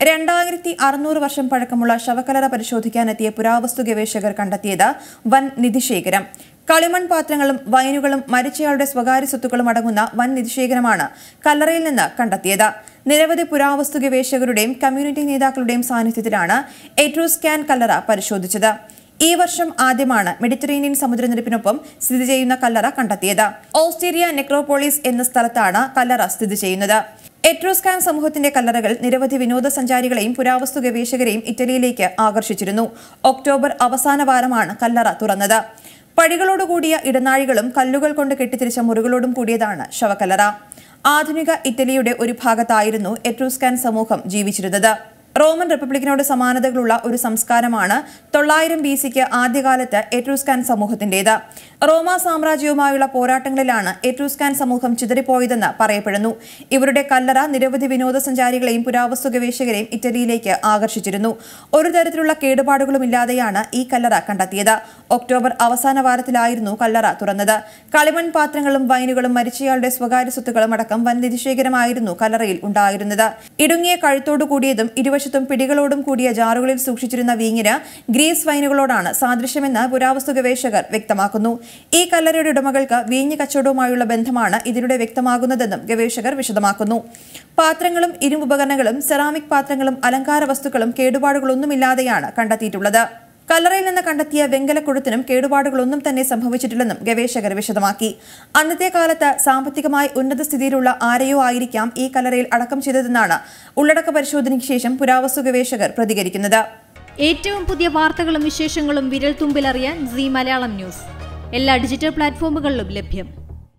രണ്ടായിരത്തി അറുന്നൂറ് വർഷം പഴക്കമുള്ള ശവക്കലറ പരിശോധിക്കാനെത്തിയ പുരാവസ്തു ഗവേഷകർ കണ്ടെത്തിയത് വൻ നിധിശേഖരം കളിമൺ പാത്രങ്ങളും വൈനുകളും മരിച്ചയാളുടെ സ്വകാര്യ സ്വത്തുക്കളും അടങ്ങുന്ന വൻ നിധിശേഖരമാണ് കല്ലറയിൽ നിന്ന് കണ്ടെത്തിയത് നിരവധി പുരാവസ്തു ഗവേഷകരുടെയും കമ്മ്യൂണിറ്റി നേതാക്കളുടെയും സാന്നിധ്യത്തിലാണ് എട്രൂസ്കാൻ കല്ലറ പരിശോധിച്ചത് ഈ വർഷം ആദ്യമാണ് മെഡിറ്ററേനിയൻ സമുദ്രനിരപ്പിനൊപ്പം സ്ഥിതി ചെയ്യുന്ന കല്ലറ കണ്ടെത്തിയത് ഓസ്ട്രേലിയ നെക്രോപോളിസ് എന്ന സ്ഥലത്താണ് കല്ലറ സ്ഥിതി ചെയ്യുന്നത് എട്രോസ്കാൻ സമൂഹത്തിന്റെ കല്ലറകൾ നിരവധി വിനോദസഞ്ചാരികളെയും പുരാവസ്തു ഗവേഷകരെയും ഇറ്റലിയിലേക്ക് ആകർഷിച്ചിരുന്നു ഒക്ടോബർ അവസാന വാരമാണ് കല്ലറ തുറന്നത് പടികളോടുകൂടിയ ഇടനാഴികളും കല്ലുകൾ കൊണ്ട് കെട്ടിത്തിരിച്ച മുറികളോടും കൂടിയതാണ് ശവക്കല്ലറ ആധുനിക ഇറ്റലിയുടെ ഒരു ഭാഗത്തായിരുന്നു എട്രൂസ്കാൻ സമൂഹം ജീവിച്ചിരുന്നത് റോമൻ റിപ്പബ്ലിക്കിനോട് സമാനതകളുള്ള ഒരു സംസ്കാരമാണ് തൊള്ളായിരം ബി സിക്ക് ആദ്യകാലത്ത് എട്രൂസ്കാൻ സമൂഹത്തിന്റേത് റോമ സാമ്രാജ്യവുമായുള്ള പോരാട്ടങ്ങളിലാണ് എട്രൂസ്കാൻ സമൂഹം ചിതറിപ്പോയതെന്ന് പറയപ്പെടുന്നു ഇവരുടെ കല്ലറ നിരവധി വിനോദസഞ്ചാരികളെയും പുരാവസ്തു ഗവേഷകരെയും ഇറ്റലിയിലേക്ക് ആകർഷിച്ചിരുന്നു ഒരു തരത്തിലുള്ള കേടുപാടുകളുമില്ലാതെയാണ് ഈ കല്ലറ കണ്ടെത്തിയത് ഒക്ടോബർ അവസാന വാരത്തിലായിരുന്നു കല്ലറ തുറന്നത് കളിമൺ പാത്രങ്ങളും വൈനുകളും മരിച്ചയാളുടെ സ്വകാര്യ സ്വത്തുക്കളും അടക്കം വൻ നിധിശേഖരമായിരുന്നു കല്ലറയിൽ ഉണ്ടായിരുന്നത് ഇടുങ്ങിയ കഴുത്തോടു കൂടിയതും ഇരുവശത്തും പിടികളോടും കൂടിയ ജാറുകളിൽ സൂക്ഷിച്ചിരുന്ന വീഞ്ഞിന് ഗ്രീസ് വൈനുകളോടാണ് സാദൃശ്യമെന്ന് പുരാവസ്തു ഗവേഷകർ വ്യക്തമാക്കുന്നു ഈ കല്ലറയുടെ ഉടമകൾക്ക് വീഞ്ഞ് കച്ചവടവുമായുള്ള ബന്ധമാണ് ഇതിലൂടെ വ്യക്തമാകുന്നതെന്നും ഗവേഷകർ വിശദമാക്കുന്നു പാത്രങ്ങളും ഇരുമ്പുപകരണങ്ങളും സെറാമിക് പാത്രങ്ങളും അലങ്കാര വസ്തുക്കളും കേടുപാടുകളൊന്നുമില്ലാതെയാണ് കണ്ടെത്തിയിട്ടുള്ളത് കല്ലറയിൽ നിന്ന് കണ്ടെത്തിയ വെങ്കലക്കുഴത്തിനും കേടുപാടുകളൊന്നും തന്നെ സംഭവിച്ചിട്ടില്ലെന്നും ഗവേഷകർ വിശദമാക്കി അന്നത്തെ കാലത്ത് സാമ്പത്തികമായി ഉന്നത സ്ഥിതിയിലുള്ള ആരെയോ ആയിരിക്കാം ഈ കല്ലറയിൽ അടക്കം ചെയ്തതെന്നാണ് ഉള്ളടക്ക പരിശോധനയ്ക്ക് ശേഷം പുരാവസ്തു ഗവേഷകർ പ്രതികരിക്കുന്നത് ഏറ്റവും പുതിയ വാർത്തകളും വിശേഷങ്ങളും വിരൽ തുമ്പിലറിയാൻ സി മലയാളം ന്യൂസ് എല്ലാ ഡിജിറ്റൽ പ്ലാറ്റ്ഫോമുകളിലും ലഭ്യം